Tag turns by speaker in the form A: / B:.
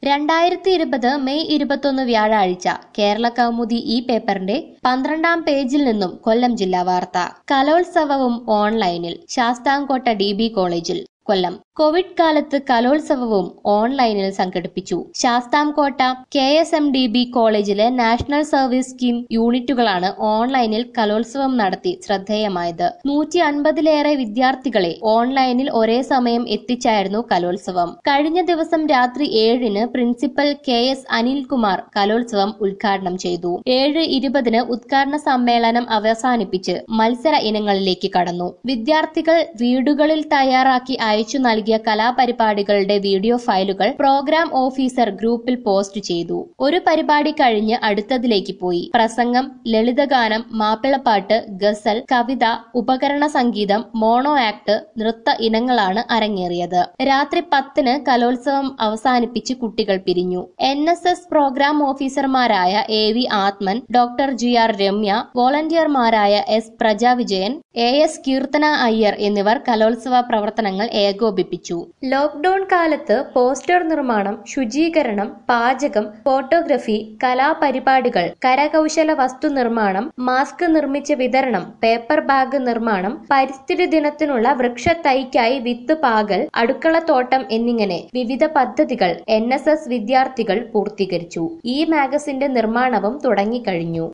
A: രണ്ടായിരത്തി ഇരുപത് മെയ് ഇരുപത്തൊന്ന് വ്യാഴാഴ്ച കേരള കൗമുദി ഈ പേപ്പറിന്റെ പന്ത്രണ്ടാം പേജിൽ നിന്നും കൊല്ലം ജില്ലാ വാർത്ത കലോത്സവവും ഓൺലൈനിൽ ശാസ്താംകോട്ട ഡി ബി കോളേജിൽ കൊല്ലം കോവിഡ് കാലത്ത് കലോത്സവവും ഓൺലൈനിൽ സംഘടിപ്പിച്ചു Sasthamcotta K S M D B കോളേജിലെ നാഷണൽ സർവീസ് സ്കീം യൂണിറ്റുകളാണ് ഓൺലൈനിൽ കലോത്സവം നടത്തി ശ്രദ്ധേയമായത് നൂറ്റി അൻപതിലേറെ വിദ്യാർത്ഥികളെ ഓൺലൈനിൽ ഒരേ സമയം എത്തിച്ചായിരുന്നു കലോത്സവം കഴിഞ്ഞ ദിവസം രാത്രി ഏഴിന് പ്രിൻസിപ്പൽ കെ എസ് അനിൽകുമാർ കലോത്സവം ഉദ്ഘാടനം ചെയ്തു ഏഴ് ഇരുപതിന് ഉദ്ഘാടന സമ്മേളനം അവസാനിപ്പിച്ച് മത്സര ഇനങ്ങളിലേക്ക് കടന്നു വിദ്യാർത്ഥികൾ വീടുകളിൽ തയ്യാറാക്കി അയച്ചു നൽകിയ കലാപരിപാടികളുടെ വീഡിയോ ഫയലുകൾ പ്രോഗ്രാം ഓഫീസർ ഗ്രൂപ്പിൽ പോസ്റ്റ് ചെയ്തു ഒരു പരിപാടി കഴിഞ്ഞ് അടുത്തതിലേക്ക് പോയി പ്രസംഗം ലളിതഗാനം മാപ്പിളപ്പാട്ട് ഗസൽ കവിത ഉപകരണ സംഗീതം മോണോ ആക്ട് നൃത്ത ഇനങ്ങളാണ് അരങ്ങേറിയത് രാത്രി പത്തിന് കലോത്സവം അവസാനിപ്പിച്ച് കുട്ടികൾ പിരിഞ്ഞു എൻ എസ് എസ് പ്രോഗ്രാം ഓഫീസർമാരായ A V Athman doctor G R Ramya വോളണ്ടിയർമാരായ S Prajavijayan A S Keerthana Iyer എന്നിവർ കലോത്സവ പ്രവർത്തനങ്ങൾ ഏകോപിപ്പിച്ചു ലോക്ഡൌൺ കാലത്ത് പോസ്റ്റർ നിർമ്മാണം ശുചീകരണം പാചകം ഫോട്ടോഗ്രഫി കലാപരിപാടികൾ കരകൗശല വസ്തു നിർമ്മാണം മാസ്ക് നിർമ്മിച്ച വിതരണം പേപ്പർ ബാഗ് നിർമ്മാണം പരിസ്ഥിതി ദിനത്തിനുള്ള വൃക്ഷത്തൈക്കായി വിത്ത് പാകൽ അടുക്കളത്തോട്ടം എന്നിങ്ങനെ വിവിധ പദ്ധതികൾ എൻ വിദ്യാർത്ഥികൾ പൂർത്തീകരിച്ചു ഈ മാഗസിന്റെ നിർമ്മാണവും തുടങ്ങിക്കഴിഞ്ഞു